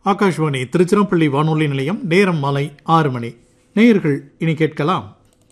ஆகாஷ்வாணி திருச்சிராப்பள்ளி வானொலி நிலையம் நேரம் மாலை ஆறு மணி நேயர்கள் இனி கேட்கலாம்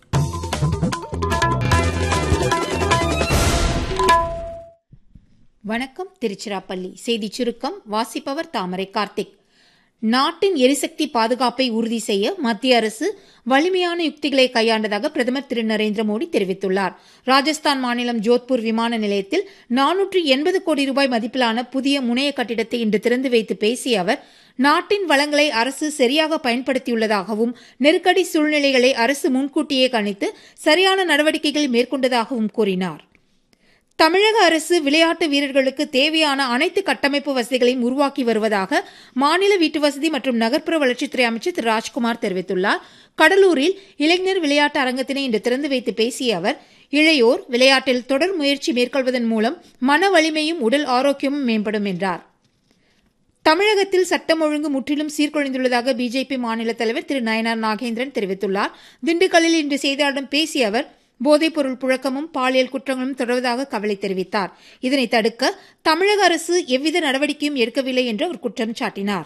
வணக்கம் திருச்சிராப்பள்ளி செய்தி சுருக்கம் வாசிப்பவர் தாமரை கார்த்திக் நாட்டின் எரிசக்தி பாதுகாப்பை உறுதி செய்ய மத்திய அரசு வலிமையான யுக்திகளை கையாண்டதாக பிரதமர் திரு நரேந்திர மோடி தெரிவித்துள்ளார் ராஜஸ்தான் மாநிலம் ஜோத்பூர் விமான நிலையத்தில் நானூற்று எண்பது கோடி ரூபாய் மதிப்பிலான புதிய முனைய கட்டிடத்தை இன்று திறந்து வைத்து பேசிய அவர் நாட்டின் வளங்களை அரசு சரியாக பயன்படுத்தியுள்ளதாகவும் நெருக்கடி சூழ்நிலைகளை அரசு முன்கூட்டியே கணித்து சரியான நடவடிக்கைகள் மேற்கொண்டதாகவும் கூறினார் தமிழக அரசு விளையாட்டு வீரர்களுக்கு தேவையான அனைத்து கட்டமைப்பு வசதிகளையும் உருவாக்கி வருவதாக மாநில வீட்டுவசதி மற்றும் நகர்ப்புற வளர்ச்சித்துறை அமைச்சர் திரு ராஜ்குமார் தெரிவித்துள்ளார் கடலூரில் இளைஞர் விளையாட்டு அரங்கத்தினை இன்று திறந்து வைத்து பேசிய அவர் இளையோர் விளையாட்டில் தொடர் முயற்சி மேற்கொள்வதன் மூலம் மன வலிமையும் உடல் ஆரோக்கியமும் மேம்படும் என்றார் தமிழகத்தில் சட்டம் ஒழுங்கு முற்றிலும் சீர்குலைந்துள்ளதாக பிஜேபி மாநில தலைவர் திரு நயனார் நாகேந்திரன் தெரிவித்துள்ளார் திண்டுக்கல்லில் இன்று செய்தியாளர்களிடம் பேசிய அவர் போதைப்பொருள் புழக்கமும் பாலியல் குற்றங்களும் தொடர்வதாக கவலை தெரிவித்தார் இதனை தடுக்க தமிழக அரசு எவ்வித நடவடிக்கையும் எடுக்கவில்லை என்று அவர் குற்றம் சாட்டினார்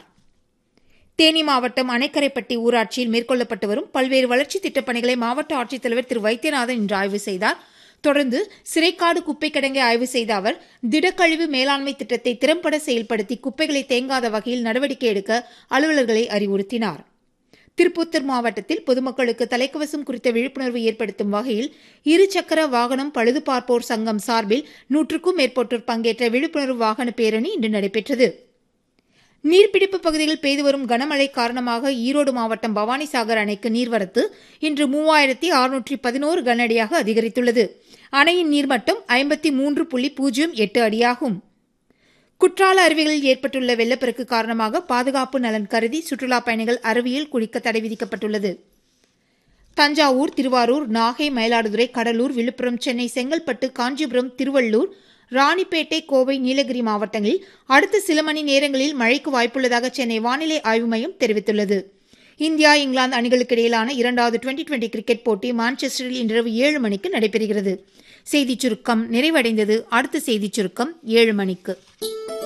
தேனி மாவட்டம் அணைக்கரைப்பட்டி ஊராட்சியில் மேற்கொள்ளப்பட்டு வரும் பல்வேறு வளர்ச்சித் திட்டப் பணிகளை மாவட்ட ஆட்சித்தலைவர் திரு வைத்தியநாதன் இன்று ஆய்வு செய்தார் தொடர்ந்து சிறைக்காடு குப்பை கிடங்கை ஆய்வு செய்த அவர் திடக்கழிவு மேலாண்மை திட்டத்தை திறம்பட செயல்படுத்தி குப்பைகளை தேங்காத வகையில் நடவடிக்கை எடுக்க அலுவலர்களை அறிவுறுத்தினார் திருப்பத்தூர் மாவட்டத்தில் பொதுமக்களுக்கு தலைக்கவசம் குறித்த விழிப்புணர்வு ஏற்படுத்தும் வகையில் இருசக்கர வாகனம் பழுது பார்ப்போர் சங்கம் சார்பில் நூற்றுக்கும் மேற்பட்டோர் பங்கேற்ற விழிப்புணர்வு வாகன பேரணி இன்று நடைபெற்றது நீர்பிடிப்பு பகுதியில் பெய்து வரும் கனமழை காரணமாக ஈரோடு மாவட்டம் பவானிசாகர் அணைக்கு நீர்வரத்து இன்று மூவாயிரத்தி அறுநூற்றி பதினோரு கனஅடியாக அதிகரித்துள்ளது அணையின் நீர்மட்டம் ஐம்பத்தி மூன்று புள்ளி பூஜ்ஜியம் எட்டு அடியாகும் குற்றால அருவிகளில் ஏற்பட்டுள்ள வெள்ளப்பெருக்கு காரணமாக பாதுகாப்பு நலன் கருதி சுற்றுலாப் பயணிகள் அருவியில் குளிக்க தடை விதிக்கப்பட்டுள்ளது தஞ்சாவூர் திருவாரூர் நாகை மயிலாடுதுறை கடலூர் விழுப்புரம் சென்னை செங்கல்பட்டு காஞ்சிபுரம் திருவள்ளூர் ராணிப்பேட்டை கோவை நீலகிரி மாவட்டங்களில் அடுத்த சில மணி நேரங்களில் மழைக்கு வாய்ப்புள்ளதாக சென்னை வானிலை ஆய்வு மையம் தெரிவித்துள்ளது இந்தியா இங்கிலாந்து அணிகளுக்கு இடையிலான இரண்டாவது டுவெண்டி டுவெண்டி கிரிக்கெட் போட்டி மான்செஸ்டரில் இன்றிரவு ஏழு மணிக்கு நடைபெறுகிறது செய்திச் சுருக்கம் நிறைவடைந்தது அடுத்த செய்திச் சுருக்கம் ஏழு மணிக்கு